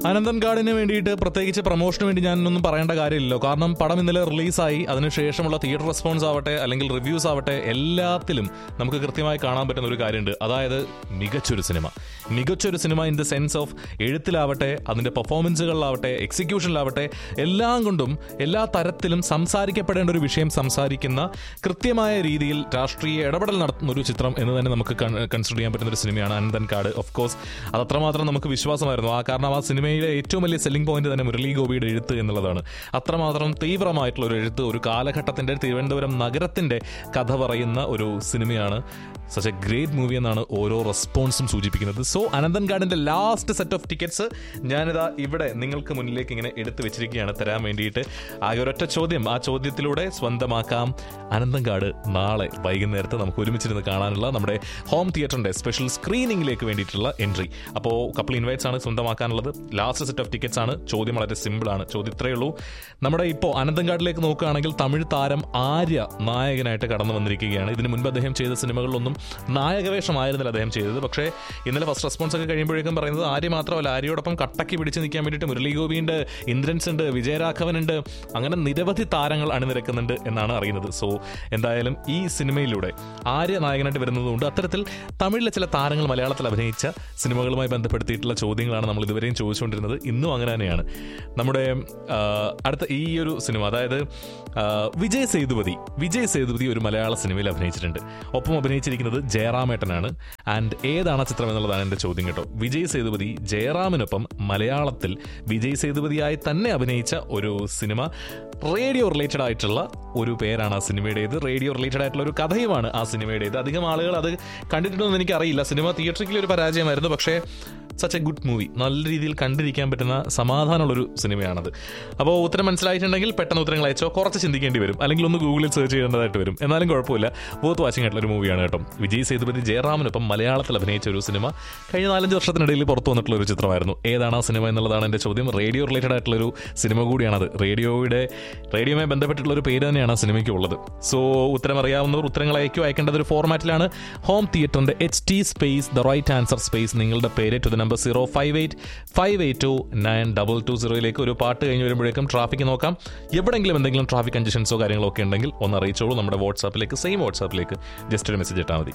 അനന്തൻ കാർഡിന് വേണ്ടിയിട്ട് പ്രത്യേകിച്ച് പ്രൊമോഷന് വേണ്ടി ഞാനൊന്നും പറയേണ്ട കാര്യമില്ലല്ലോ കാരണം പടം ഇന്നലെ റിലീസായി അതിനുശേഷമുള്ള തിയേറ്റർ റെസ്പോൺസ് ആവട്ടെ അല്ലെങ്കിൽ റിവ്യൂസ് ആവട്ടെ എല്ലാത്തിലും നമുക്ക് കൃത്യമായി കാണാൻ പറ്റുന്ന ഒരു കാര്യമുണ്ട് അതായത് മികച്ചൊരു സിനിമ മികച്ചൊരു cinema in the sense of എഴുത്തിലാവട്ടെ അതിന്റെ പെർഫോമൻസുകളിലാവട്ടെ എക്സിക്യൂഷനിലാവട്ടെ എല്ലാം കൊണ്ടും എല്ലാ തരത്തിലും സംസാരിക്കപ്പെടേണ്ട ഒരു വിഷയം സംസാരിക്കുന്ന കൃത്യമായ രീതിയിൽ രാഷ്ട്രീയ ഇടപെടൽ നടത്തുന്ന ഒരു ചിത്രം എന്ന് തന്നെ നമുക്ക് കൺസിഡർ ചെയ്യാൻ പറ്റുന്ന ഒരു സിനിമയാണ് അനന്തൻ കാട് ഓഫ് കോഴ്സ് അത് അത്രമാത്രം നമുക്ക് വിശ്വാസമായിരുന്നു ആ കാരണം ആ സിനിമയിലെ ഏറ്റവും വലിയ സെല്ലിംഗ് പോയിന്റ് തന്നെ മുരളി ഗോപിയുടെ എഴുത്ത് എന്നുള്ളതാണ് അത്രമാത്രം തീവ്രമായിട്ടുള്ള ഒരു എഴുത്ത് ഒരു കാലഘട്ടത്തിന്റെ തിരുവനന്തപുരം നഗരത്തിന്റെ കഥ പറയുന്ന ഒരു സിനിമയാണ് സച്ച് എ ഗ്രേറ്റ് മൂവി എന്നാണ് ഓരോ റെസ്പോൺസും സൂചിപ്പിക്കുന്നത് സോ അനന്തൻ ഗാർഡിന്റെ ലാസ്റ്റ് സെറ്റ് ഓഫ് ടിക്കറ്റ്സ് ഞാനിതാ ഇവിടെ നിങ്ങൾക്ക് മുന്നിലേക്ക് ഇങ്ങനെ എടുത്തു വെച്ചിരിക്കുകയാണ് തരാൻ വേണ്ടിയിട്ട് ആകെ ഒരൊറ്റ ചോദ്യം ആ ചോദ്യത്തിലൂടെ സ്വന്തമാക്കാം അനന്തൻ കാർഡ് നാളെ വൈകുന്നേരത്ത് നമുക്ക് ഒരുമിച്ചിരുന്ന് കാണാനുള്ള നമ്മുടെ ഹോം തിയേറ്ററിന്റെ സ്പെഷ്യൽ സ്ക്രീനിങ്ങിലേക്ക് വേണ്ടിയിട്ടുള്ള എൻട്രി അപ്പോൾ കപ്പിൾ ഇൻവൈറ്റ്സ് ആണ് സ്വന്തമാക്കാനുള്ളത് ലാസ്റ്റ് സെറ്റ് ഓഫ് ടിക്കറ്റ്സ് ആണ് ചോദ്യം വളരെ സിമ്പിൾ ആണ് ചോദ്യം ഇത്രയേ ഉള്ളൂ നമ്മുടെ ഇപ്പോൾ അനന്തൻകാടിലേക്ക് നോക്കുകയാണെങ്കിൽ തമിഴ് താരം ആര്യ നായകനായിട്ട് കടന്നു വന്നിരിക്കുകയാണ് ഇതിന് മുൻപ് അദ്ദേഹം ചെയ്ത സിനിമകളിലൊന്നും നായകവേഷമായിരുന്നില്ല അദ്ദേഹം ചെയ്തത് പക്ഷേ ഇന്നലെ ഫസ്റ്റ് റെസ്പോൺസ് ഒക്കെ കഴിയുമ്പോഴേക്കും പറയുന്നത് ആര്യ മാത്രമല്ല ആര്യയോടൊപ്പം കട്ടക്കി പിടിച്ച് നിൽക്കാൻ വേണ്ടിയിട്ട് മുരളി ഗോപിയുണ്ട് ഇന്ദ്രൻസ് ഉണ്ട് വിജയരാഘവൻ ഉണ്ട് അങ്ങനെ നിരവധി താരങ്ങൾ അണിനിരക്കുന്നുണ്ട് എന്നാണ് അറിയുന്നത് സോ എന്തായാലും ഈ സിനിമയിലൂടെ ആര്യ നായകനായിട്ട് വരുന്നതുകൊണ്ട് അത്തരത്തിൽ തമിഴിലെ ചില താരങ്ങൾ മലയാളത്തിൽ അഭിനയിച്ച സിനിമകളുമായി ബന്ധപ്പെടുത്തിയിട്ടുള്ള ചോദ്യങ്ങളാണ് നമ്മൾ ഇതുവരെയും ചോദിച്ചുകൊണ്ടിരുന്നത് ഇന്നും അങ്ങനെ തന്നെയാണ് നമ്മുടെ ആ, അടുത്ത ഈ ഒരു സിനിമ അതായത് ആ, വിജയ് സേതുപതി വിജയ് സേതുപതി ഒരു മലയാള സിനിമയിൽ അഭിനയിച്ചിട്ടുണ്ട് ഒപ്പം അഭിനയിച്ചിരിക്കുന്നത് ജയറാമേട്ടനാണ് ആൻഡ് ഏതാണ് ആ ചിത്രം എന്നുള്ളതാണ് എൻ്റെ ചോദ്യം കേട്ടോ വിജയ് സേതുപതി ജയറാമിനൊപ്പം മലയാളത്തിൽ വിജയ് സേതുപതിയായി തന്നെ അഭിനയിച്ച ഒരു സിനിമ റേഡിയോ റിലേറ്റഡ് ആയിട്ടുള്ള ഒരു പേരാണ് ആ സിനിമയുടേത് റേഡിയോ റിലേറ്റഡ് ആയിട്ടുള്ള ഒരു കഥയുമാണ് ആ സിനിമയുടേത് അധികം ആളുകൾ അത് കണ്ടിട്ടുണ്ടെന്ന് എനിക്കറിയില്ല സിനിമ തിയേറ്ററിൽ ഒരു പരാജയമായിരുന്നു പക്ഷേ സച്ച് എ ഗുഡ് മൂവി നല്ല രീതിയിൽ കണ്ടിരിക്കാൻ പറ്റുന്ന സമാധാനമുള്ളൊരു സിനിമയാണത് അപ്പോൾ ഉത്തരം മനസ്സിലായിട്ടുണ്ടെങ്കിൽ പെട്ടെന്ന് ഉത്തരങ്ങൾ അയച്ചോ കുറച്ച് ചിന്തിക്കേണ്ടി വരും അല്ലെങ്കിൽ ഒന്ന് ഗൂഗിളിൽ സെർച്ച് ചെയ്യേണ്ടതായിട്ട് വരും എന്നാലും കുഴപ്പമില്ല ബോത്ത് വാച്ചിങ് ആയിട്ടുള്ള ഒരു മൂവിയാണ് കേട്ടോ വിജയ് സേതുപതി ജയറാമിനൊപ്പം മലയാളത്തിൽ അഭിനയിച്ച ഒരു സിനിമ കഴിഞ്ഞ നാലഞ്ച് വർഷത്തിനിടയിൽ പുറത്തു വന്നിട്ടുള്ള ഒരു ചിത്രമായിരുന്നു ഏതാണ് ആ സിനിമ എന്നുള്ളതാണ് എൻ്റെ ചോദ്യം റേഡിയോ റിലേറ്റഡ് ആയിട്ടുള്ള ഒരു സിനിമ കൂടിയാണത് റേഡിയോയുടെ റേഡിയോയുമായി ബന്ധപ്പെട്ടിട്ടുള്ള ഒരു പേര് തന്നെയാണ് ആ സിനിമയ്ക്ക് ഉള്ളത് സോ ഉത്തരം അറിയാവുന്നവർ ഉത്തരങ്ങൾ അയക്കോ അയക്കേണ്ടത് ഒരു ഫോർമാറ്റിലാണ് ഹോം തിയേറ്ററിന്റെ H T space the right answer space നിങ്ങളുടെ പേര് to the number zero five eight five eight two nine double two സീറോയിലേക്ക് ഒരു പാട്ട് കഴിഞ്ഞ് വരുമ്പോഴേക്കും ട്രാഫിക് നോക്കാം എവിടെയെങ്കിലും എന്തെങ്കിലും ട്രാഫിക് കൺജഷൻസോ കാര്യങ്ങളോ ഒക്കെ ഉണ്ടെങ്കിൽ ഒന്ന് അറിയിച്ചോളൂ നമ്മുടെ വാട്സാപ്പിലേക്ക് സെയിം വാട്സാപ്പിലേക്ക് ജസ്റ്റ് ഒരു മെസ്സേജ് ഇട്ടാൽ മതി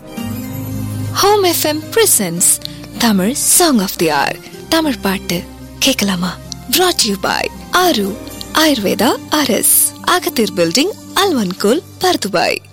home FM presents Tamil song of the hour Tamil பாட்டு கேட்கலாமா brought யூ பாய் ஆரு ஆயுர்வேதா அரஸ் அகத்தீர் பில்டிங் அல்வன்கோல் பர்துபாய்